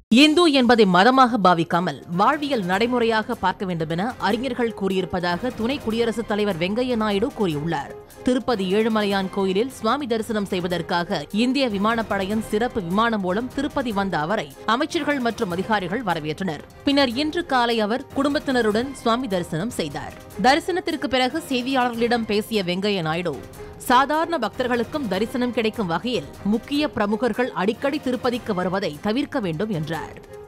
இந்து என்பதை மதமாக பாவிக்காமல் வாழ்வியல் நடைமுறையாக பார்க்க வேண்டும் என அறிஞர்கள் கூறியிருப்பதாக துணை குடியரசுத் தலைவர் வெங்கையா நாயுடு கூறியுள்ளார் திருப்பதி ஏழுமலையான் கோயிலில் சுவாமி தரிசனம் செய்வதற்காக இந்திய விமானப்படையின் சிறப்பு விமானம் மூலம் திருப்பதி வந்த அவரை அமைச்சர்கள் மற்றும் அதிகாரிகள் வரவேற்றனர் பின்னர் இன்று காலை அவர் குடும்பத்தினருடன் சுவாமி தரிசனம் செய்தார் தரிசனத்திற்கு பிறகு செய்தியாளர்களிடம் பேசிய வெங்கையா நாயுடு சாதாரண பக்தர்களுக்கும் தரிசனம் கிடைக்கும் வகையில் முக்கிய பிரமுகர்கள் அடிக்கடி திருப்பதிக்கு வருவதை தவிர்க்க வேண்டும் என்றார்